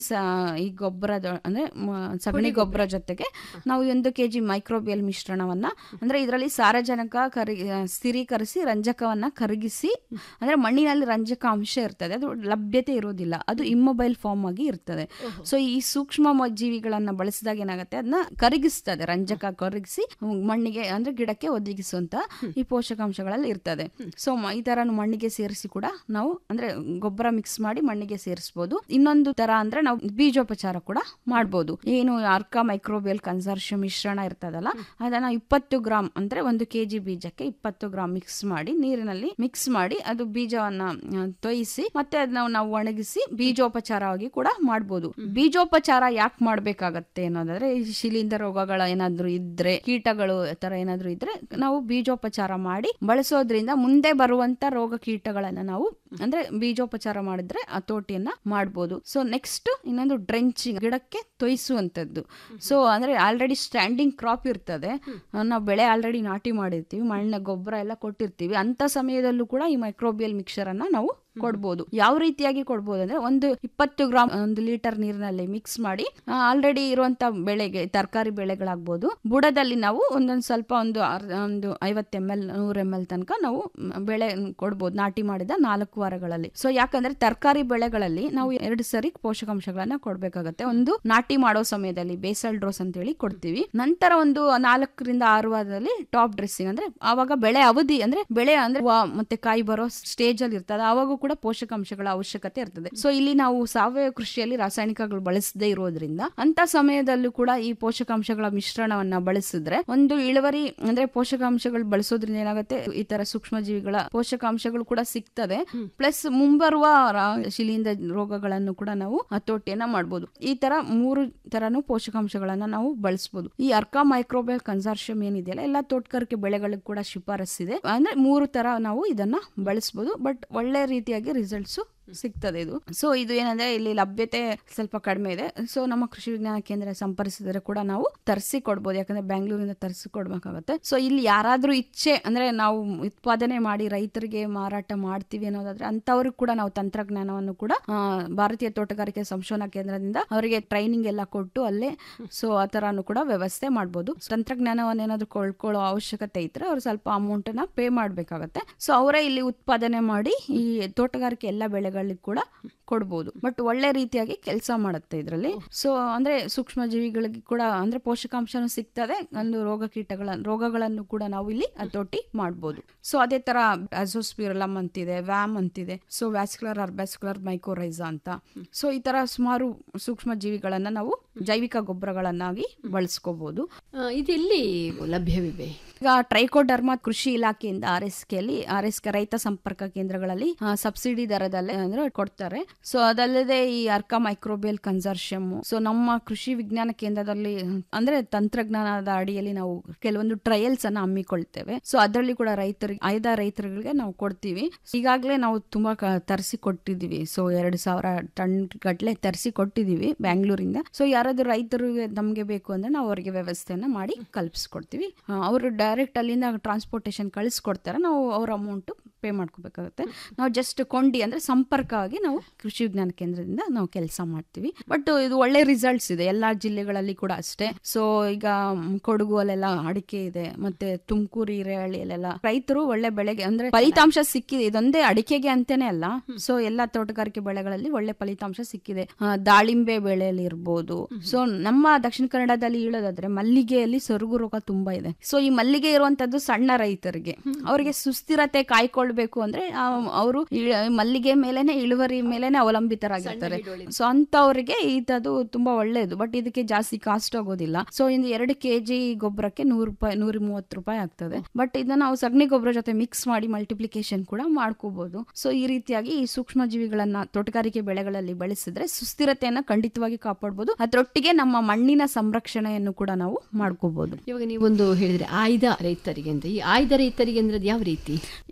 ಸ- ಈ ಗೊಬ್ಬರದ ಅಂದ್ರೆ ಮ- ಸಗಣಿ ಗೊಬ್ಬರ ಜೊತೆಗೆ ನಾವು ಒಂದು ಕೆಜಿ ಮೈಕ್ರೋಬಿಯಲ್ ಮಿಶ್ರಣವನ್ನ ಅಂದ್ರೆ ಇದರಲ್ಲಿ ಸಾರಜನಕ ಕರಿ ಆ, ಸ್ಥಿರೀಕರಿಸಿ ರಂಜಕವನ್ನ ಕರಗಿಸಿ ಅಂದ್ರೆ ಮಣ್ಣಿನಲ್ಲಿ ರಂಜಕ ಅಂಶ ಇರ್ತದೆ ಅದು ಲಭ್ಯತೆ ಇರೋದಿಲ್ಲ ಅದು ಇಮ್ಮೊಬೈಲ್ ಫಾರ್ಮ್ ಆಗಿ ಇರ್ತದೆ ಸೊ ಈ ಸೂಕ್ಷ್ಮ ಮ- ಜೀವಿಗಳನ್ನ ಬಳಸಿದಾಗ ಏನಾಗುತ್ತೆ ಅದನ್ನ ಕರಗಿಸ್ತದೆ ರಂಜಕ ಕರಗಿಸಿ ಮಣ್ಣಿಗೆ ಅಂದ್ರೆ ಗಿಡಕ್ಕೆ ಒದಗಿಸುವಂತ ಈ ಪೋಷಕಾಂಶಗಳಲ್ಲಿ ಇರ್ತದೆ ಸೊ ಈ ತರ ಮಣ್ಣಿಗೆ ಸೇರಿಸಿ ಕೂಡ ನಾವು ಅಂದ್ರೆ ಗೊಬ್ಬರ ಮಿಕ್ಸ್ ಮಾಡಿ ಮಣ್ಣಿಗೆ ಸೇರಿಸಬಹುದು ಇನ್ನೊಂದು ತರ ಅಂದ್ರೆ ನಾವು ಬೀಜೋಪಚಾರ ಕೂಡ ಮಾಡ್ಬೋದು ಏನು ಅರ್ಕ ಮೈಕ್ರೋಬಿಯಲ್ ಕನ್ಸರ್ಷ ಮಿಶ್ರಣ ಇರ್ತದಲ್ಲ ಅದನ್ನ ಇಪ್ಪತ್ತು ಗ್ರಾಮ್ ಅಂದ್ರೆ ಒಂದು ಕೆಜಿ ಬೀಜಕ್ಕೆ ಇಪ್ಪತ್ತು ಗ್ರಾಮ್ ಮಿಕ್ಸ್ ಮಾಡಿ ನೀರಿನಲ್ಲಿ ಮಿಕ್ಸ್ ಮಾಡಿ ಅದು ಬೀಜವನ್ನ ಆ, ತೊಯಿಸಿ ಮತ್ತೆ ಅದನ್ನ ನಾವು ಒಣಗಿಸಿ ಬೀಜೋಪಚಾರವಾಗಿ ಕೂಡ ಮಾಡ್ಬೋದು ಬೀಜೋಪಚಾರ ಯಾಕೆ ಮಾಡ್ಬೇಕಾಗತ್ತೆ ಅನ್ನೋದಾದ್ರೆ ಈ ಶಿಲೀಂಧ್ರ ರೋಗಗಳ ಏನಾದ್ರು ಇದ್ರೆ ಕೀಟಗಳು ಆ ತರ ಏನಾದ್ರು ಇದ್ರೆ ನಾವು ಬೀಜೋಪಚಾರ ಮಾಡಿ ಬಳಸೋದ್ರಿಂದ ಮುಂದೆ ಬರುವಂತ ರೋಗ ಕೀಟಗಳನ್ನ ನಾವು ಅಂದ್ರೆ ಬೀಜೋಪಚಾರ ಮಾಡಿದ್ರೆ ಆ ತೋಟಿಯನ್ನ ಮಾಡ್ಬೋದು ಸೊ ನೆಕ್ಸ್ಟ್ ಇನ್ನೊಂದು ಡ್ರೆಂಚಿಂಗ್ ಗಿಡಕ್ಕೆ ತೊಯಿಸುವಂತದ್ದು ಸೊ ಅಂದ್ರೆ ಆಲ್ರೆಡಿ ಸ್ಟ್ಯಾಂಡಿಂಗ್ ಕ್ರಾಪ್ ಇರ್ತದೆ ನಾವು ಬೆಳೆ ಆಲ್ರೆಡಿ ನಾಟಿ ಮಾಡಿರ್ತೀವಿ ಮಣ್ಣ ಗೊಬ್ಬರ ಎಲ್ಲ ಕೊಟ್ಟಿರ್ತೀವಿ ಅಂತ ಸಮಯದಲ್ಲೂ ಕೂಡ ಈ ಮೈಕ್ರೋಬಿಯಲ್ ಮಿಕ್ಸರ್ ಅನ್ನ ನಾವು ಕೊಡ್ಬೋದು ಯಾವ ರೀತಿಯಾಗಿ ಕೊಡ್ಬೋದು ಅಂದ್ರೆ ಒಂದು ಇಪ್ಪತ್ತು ಗ್ರಾಮ್ ಒಂದು ಲೀಟರ್ ನೀರಿನಲ್ಲಿ ಮಿಕ್ಸ್ ಮಾಡಿ ಆಲ್ರೆಡಿ ಇರುವಂತ ಬೆಳೆಗೆ ತರಕಾರಿ ಬೆಳೆಗಳಾಗ್ಬೋದು ಬುಡದಲ್ಲಿ ನಾವು ಒಂದೊಂದು ಸ್ವಲ್ಪ ಒಂದು ಅರ್- ಒಂದು ಐವತ್ತು ಎಮ್ ಎಲ್ ನೂರ ಎಮ್ ಎಲ್ ತನಕ ನಾವು ಮ್, ಬೆಳೆ ಕೊಡ್ಬೋದು ನಾಟಿ ಮಾಡಿದ ನಾಲ್ಕು ವಾರಗಳಲ್ಲಿ ಸೊ ಯಾಕಂದ್ರೆ ತರಕಾರಿ ಬೆಳೆಗಳಲ್ಲಿ ನಾವು ಎರಡು ಸರಿ ಪೋಷಕಾಂಶಗಳನ್ನ ಕೊಡ್ಬೇಕಾಗತ್ತೆ ಒಂದು ನಾಟಿ ಮಾಡೋ ಸಮಯದಲ್ಲಿ ಬೇಸಲ್ ಡ್ರೋಸ್ ಅಂತ ಹೇಳಿ ಕೊಡ್ತೀವಿ ನಂತರ ಒಂದು ನಾಲ್ಕರಿಂದ ಆರು ವಾರದಲ್ಲಿ ಟಾಪ್ ಡ್ರೆಸ್ಸಿಂಗ್ ಅಂದ್ರೆ ಆವಾಗ ಬೆಳೆ ಅವಧಿ ಅಂದ್ರೆ ಬೆಳೆ ಅಂದ್ರೆ ಹೂವ ಮತ್ತೆ ಕಾಯಿ ಬರೋ ಸ್ಟೇಜ್ ಅಲ್ಲಿ ಇರ್ತದೆ ಆವಾಗ ಕೂಡ ಪೋಷಕಾಂಶಗಳ ಅವಶ್ಯಕತೆ ಇರ್ತದೆ ಸೊ ಇಲ್ಲಿ ನಾವು ಸಾವಯವ ಕೃಷಿಯಲ್ಲಿ ರಾಸಾಯನಿಕಗಳು ಬಳಸದೇ ಇರೋದ್ರಿಂದ ಅಂತ ಸಮಯದಲ್ಲೂ ಕೂಡ ಈ ಪೋಷಕಾಂಶಗಳ ಮಿಶ್ರಣವನ್ನ ಬಳಸಿದ್ರೆ ಒಂದು ಇಳುವರಿ ಅಂದ್ರೆ ಪೋಷಕಾಂಶಗಳು ಬಳಸೋದ್ರಿಂದ ಏನಾಗುತ್ತೆ ಈ ತರ ಸೂಕ್ಷ್ಮ ಜೀವಿಗಳ ಪೋಷಕಾಂಶಗಳು ಕೂಡ ಸಿಗ್ತದೆ ಪ್ಲಸ್ ಮುಂಬರುವ ರಾ- ಶಿಲೀಂಧ್ರ ರೋಗಗಳನ್ನು ಕೂಡ ನಾವು ಹತೋಟಿಯನ್ನ ಮಾಡ್ಬೋದು ಈ ತರ ಮೂರು ತರನು ಪೋಷಕಾಂಶಗಳನ್ನ ನಾವು ಬಳಸಬಹುದು ಈ ಅರ್ಕಾ ಮೈಕ್ರೋಬೈಲ್ ಕನ್ಸಾರ್ಷಿಯಂ ಏನಿದೆಯಲ್ಲ ಎಲ್ಲಾ ತೋಟಗಾರಿಕೆ ಬೆಳೆಗಳಿಗೆ ಕೂಡ ಶಿಫಾರಸ್ಸಿದೆ ಅಂದ್ರೆ ಮೂರು ತರ ನಾವು ಇದನ್ನ ಬಳಸಬಹುದು ಬಟ್ ಒಳ್ಳೆ ರೀತಿಯಾಗಿ ರಿಸಲ್ಟ್ಸ್ ಸಿಗ್ತದೆ ಇದು ಸೊ ಇದು ಏನಂದ್ರೆ ಇಲ್ಲಿ ಲಭ್ಯತೆ ಸ್ವಲ್ಪ ಕಡಿಮೆ ಇದೆ ಸೊ ನಮ್ಮ ಕೃಷಿ ವಿಜ್ಞಾನ ಕೇಂದ್ರ ಸಂಪರ್ಕಿಸಿದ್ರೆ ಕೂಡ ನಾವು ತರಿಸಿ ಕೊಡ್ಬೋದು ಯಾಕಂದ್ರೆ ಬೆಂಗಳೂರಿಂದ ತರಿಸಿ ಕೊಡ್ಬೇಕಾಗತ್ತೆ ಸೊ ಇಲ್ಲಿ ಯಾರಾದ್ರೂ ಇಚ್ಛೆ ಅಂದ್ರೆ ನಾವು ಉತ್ಪಾದನೆ ಮಾಡಿ ರೈತರಿಗೆ ಮಾರಾಟ ಮಾಡ್ತೀವಿ ಅನ್ನೋದಾದ್ರೆ ಅಂತವ್ರಿಗೆ ಕೂಡ ನಾವು ತಂತ್ರಜ್ಞಾನವನ್ನು ಕೂಡ ಆ, ಭಾರತೀಯ ತೋಟಗಾರಿಕೆ ಸಂಶೋಧನಾ ಕೇಂದ್ರದಿಂದ ಅವರಿಗೆ ಟ್ರೈನಿಂಗ್ ಎಲ್ಲ ಕೊಟ್ಟು ಅಲ್ಲೇ ಸೊ ಆ ತರಾನು ಕೂಡ ವ್ಯವಸ್ಥೆ ಮಾಡ್ಬೋದು ತಂತ್ರಜ್ಞಾನವನ್ನು ಏನಾದ್ರು ಕೊಳ್ಳಕೊಳ್ಳೋ ಅವಶ್ಯಕತೆ ಇದ್ರೆ ಅವ್ರು ಸ್ವಲ್ಪ ಅಮೌಂಟ್ ನ ಪೇ ಮಾಡ್ಬೇಕಾಗತ್ತೆ ಸೊ ಅವರೇ ಇಲ್ಲಿ ಉತ್ಪಾದನೆ ಮಾಡಿ ಈ ತೋಟಗಾರಿಕೆ ಎಲ್ಲ ಬೆಳೆಗಳಿಗೆ ಕೂಡ ಕೊಡ್ಬೋದು ಬಟ್ ಒಳ್ಳೆ ರೀತಿಯಾಗಿ ಕೆಲಸ ಮಾಡುತ್ತೆ ಇದರಲ್ಲಿ ಸೊ ಅಂದ್ರೆ ಸೂಕ್ಷ್ಮ ಜೀವಿಗಳಿಗೆ ಕೂಡ ಅಂದ್ರೆ ಪೋಷಕಾಂಶನೂ ಸಿಗ್ತದೆ ಒಂದು ರೋಗ ಕೀಟಗಳ ರೋಗಗಳನ್ನು ಕೂಡ ನಾವು ಇಲ್ಲಿ ಹತೋಟಿ ಮಾಡ್ಬೋದು ಸೊ ಅದೇ ತರ ಅಜೋಸ್ಪಿರಲಮ್ ಅಂತಿದೆ ವ್ಯಾಮ್ ಅಂತಿದೆ ಸೊ ವ್ಯಾಸ್ಕ್ಯುಲರ್ ಅರ್ಬ್ಯಾಸ್ಕ್ಯುಲರ್ ಮೈಕೋರೈಸಾ ಅಂತ ಸೊ ಈ ತರ ಸುಮಾರು ಸೂಕ್ಷ್ಮ ಜೀವಿಗಳನ್ನ ನಾವು ಜೈವಿಕ ಗೊಬ್ಬರಗಳನ್ನಾಗಿ ಬಳಸ್ಕೋಬಹುದು ಆ, ಇದೆಲ್ಲಿ ಲಭ್ಯವಿವೆ ಈಗ ಟ್ರೈಕೋಡರ್ಮಾ ಕೃಷಿ ಇಲಾಖೆಯಿಂದ ಆರ್ ಎಸ್ ಕೆಲಿ ಆರ್ ಎಸ್ ಕೆ ರೈತ ಸಂಪರ್ಕ ಕೇಂದ್ರಗಳಲ್ಲಿ ಆ, ಸಬ್ಸಿಡಿ ದರದಲ್ಲೇ ಅಂದ್ರೆ ಕೊಡ್ತಾರೆ ಸೊ ಅದಲ್ಲದೆ ಈ ಅರ್ಕಾ ಮೈಕ್ರೋಬಿಯಲ್ ಕನ್ಸರ್ಷಿಯಮ್ ಸೊ ನಮ್ಮ ಕೃಷಿ ವಿಜ್ಞಾನ ಕೇಂದ್ರದಲ್ಲಿ ಅಂದ್ರೆ ತಂತ್ರಜ್ಞಾನದ ಅಡಿಯಲ್ಲಿ ನಾವು ಕೆಲವೊಂದು ಟ್ರಯಲ್ಸ್ ಅನ್ನ ಹಮ್ಮಿಕೊಳ್ತೇವೆ ಸೊ ಅದರಲ್ಲಿ ಕೂಡ ರೈತರಿಗೆ ಆಯ್ದ ರೈತರಿಗೆ ನಾವು ಕೊಡ್ತೀವಿ ಈಗಾಗಲೇ ನಾವು ತುಂಬಾ ಕ- ತರಿಸಿ ಕೊಟ್ಟಿದ್ದೀವಿ ಸೊ ಎರಡು ಸಾವಿರ ಟನ್ ಗಟ್ಲೆ ತರಿಸಿ ಕೊಟ್ಟಿದ್ದೀವಿ ಬ್ಯಾಂಗ್ಳೂರಿಂದ ಸೊ ಯಾರಾದ್ರೂ ರೈತರಿಗೆ ನಮ್ಗೆ ಬೇಕು ಅಂದ್ರೆ ನಾವು ಅವರಿಗೆ ವ್ಯವಸ್ಥೆಯನ್ನ ಮಾಡಿ ಕಲ್ಪಿಸ್ಕೊಡ್ತೀವಿ ಆ, ಅವರು ಡೈರೆಕ್ಟ್ ಅಲ್ಲಿಂದ ಟ್ರಾನ್ಸ್ಪೋರ್ಟೇಷನ್ ಕಳಿಸ್ಕೊಡ್ತಾರೆ ನಾವು ಅವ್ರ ಅಮೌಂಟ್ ಪೇ ಮಾಡ್ಕೋಬೇಕಾಗುತ್ತೆ ನಾವು ಜಸ್ಟ್ ಕೊಂಡಿ ಅಂದ್ರೆ ಸಂಪರ್ಕ ಆಗಿ ನಾವು ಕೃಷಿ ವಿಜ್ಞಾನ ಕೇಂದ್ರದಿಂದ ನಾವು ಕೆಲಸ ಮಾಡ್ತೀವಿ ಬಟ್ ಇದು ಒಳ್ಳೆ ರಿಸಲ್ಟ್ಸ್ ಇದೆ ಎಲ್ಲಾ ಜಿಲ್ಲೆಗಳಲ್ಲಿ ಕೂಡ ಅಷ್ಟೇ ಸೊ ಈಗ ಮ್, ಕೊಡಗು ಅಲ್ಲೆಲ್ಲ ಅಡಿಕೆ ಇದೆ ಮತ್ತೆ ತುಮಕೂರು ಹಿರೇಹಳ್ಳಿಯಲ್ಲೆಲ್ಲ ರೈತರು ಒಳ್ಳೆ ಬೆಳೆಗೆ ಅಂದ್ರೆ ಫಲಿತಾಂಶ ಸಿಕ್ಕಿದೆ ಇದೊಂದೇ ಅಡಿಕೆಗೆ ಅಂತಾನೆ ಅಲ್ಲ ಸೊ ಎಲ್ಲಾ ತೋಟಗಾರಿಕೆ ಬೆಳೆಗಳಲ್ಲಿ ಒಳ್ಳೆ ಫಲಿತಾಂಶ ಸಿಕ್ಕಿದೆ ಆ, ದಾಳಿಂಬೆ ಬೆಳೆಯಲ್ಲಿ ಇರ್ಬೋದು ಸೊ ನಮ್ಮ ದಕ್ಷಿಣ ಕನ್ನಡದಲ್ಲಿ ಹೇಳೋದಾದ್ರೆ ಮಲ್ಲಿಗೆಯಲ್ಲಿ ಸೊರಗು ರೋಗ ತುಂಬಾ ಇದೆ ಸೊ ಈ ಮಲ್ಲಿಗೆ ಇರುವಂತದ್ದು ಸಣ್ಣ ರೈತರಿಗೆ ಅವರಿಗೆ ಸುಸ್ಥಿರತೆ ಕಾಯ್ಕೊಳ್ಬೇಕು ಅಂದ್ರೆ ಅವರು ಮಲ್ಲಿಗೆ ಮೇಲೆನೆ ಇಳುವರಿ ಮೇಲೆನೆ ಅವಲಂಬಿತರಾಗಿರ್ತಾರೆ ಸೊ ಅಂತವರಿಗೆ ಇದದು ತುಂಬಾ ಒಳ್ಳೇದು ಬಟ್ ಇದಕ್ಕೆ ಜಾಸ್ತಿ ಕಾಸ್ಟ್ ಆಗೋದಿಲ್ಲ ಸೊ ಇಂದು ಎರಡು ಕೆಜಿ ಗೊಬ್ಬರಕ್ಕೆ ನೂರು ರೂಪಾಯಿ ನೂರ ಮೂವತ್ತು ರೂಪಾಯಿ ಆಗ್ತದೆ ಬಟ್ ಇದನ್ನ ನಾವು ಸಗಣಿ ಗೊಬ್ಬರ ಜೊತೆ ಮಿಕ್ಸ್ ಮಾಡಿ ಮಲ್ಟಿಪ್ಲಿಕೇಶನ್ ಕೂಡ ಮಾಡ್ಕೋಬಹುದು ಸೊ ಈ ರೀತಿಯಾಗಿ ಈ ಸೂಕ್ಷ್ಮ ಜೀವಿಗಳನ್ನ ತೋಟಗಾರಿಕೆ ಬೆಳೆಗಳಲ್ಲಿ ಬೆಳೆಸಿದ್ರೆ ಸುಸ್ಥಿರತೆಯನ್ನ ಖಂಡಿತವಾಗಿ ಕಾಪಾಡಬಹುದು ಅದರೊಟ್ಟಿಗೆ ನಮ್ಮ ಮಣ್ಣಿನ ಸಂರಕ್ಷಣೆಯನ್ನು ಕೂಡ ನಾವು ಮಾಡ್ಕೋಬಹುದು ಇವಾಗ ನೀವೊಂದು ಹೇಳಿದ್ರೆ ಆಯ್ದ ರೈತರಿಗೆ ಅಂತ ಈ ಆಯ್ದ ರೈತರಿಗೆ ಅಂದ್ರೆ ಅದು ಯಾವ ರೀತಿ ಈಗ ನಮ್ದು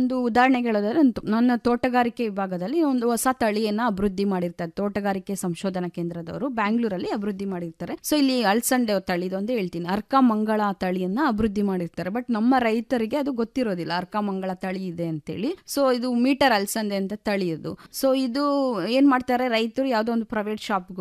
ಒಂದು ಉದಾಹರಣೆಗೆ ಹೇಳೋದಾದ್ರೆ ನನ್ನ ತೋ- ನನ್ನ ತೋಟಗಾರಿಕೆ ವಿಭಾಗದಲ್ಲಿ ಒಂದು ಹೊಸ ತಳಿಯನ್ನ ಅಭಿವೃದ್ಧಿ ಮಾಡಿರ್ತಾರೆ ತೋಟಗಾರಿಕೆ ಸಂಶೋಧನಾ ಕೇಂದ್ರದವರು ಬ್ಯಾಂಗ್ಳೂರಲ್ಲಿ ಅಭಿವೃದ್ಧಿ ಮಾಡಿರ್ತಾರೆ ಸೊ ಇಲ್ಲಿ ಅಲ್ಸಂಡೆ ತಳಿದು ಅಂತ ಹೇಳ್ತೀನಿ ಅರ್ಕ ಮಂಗಳ ತಳಿಯನ್ನ ಅಭಿವೃದ್ಧಿ ಮಾಡಿರ್ತಾರೆ ಬಟ್ ನಮ್ಮ ರೈತರಿಗೆ ಅದು ಗೊತ್ತಿರೋದಿಲ್ಲ ಅರ್ಕ ಮಂಗಳ ತಳಿ ಇದೆ ಅಂತೇಳಿ ಸೊ ಇದು ಮೀಟರ್ ಅಲ್ಸಂದೆ ಅಂತ ತಳಿ ಇದು ಸೊ ಇದು ಏನ್ ಮಾಡ್ತಾರೆ ರೈತರು ಯಾವ್ದೋ ಒಂದು ಪ್ರೈವೇಟ್ ಶಾಪ್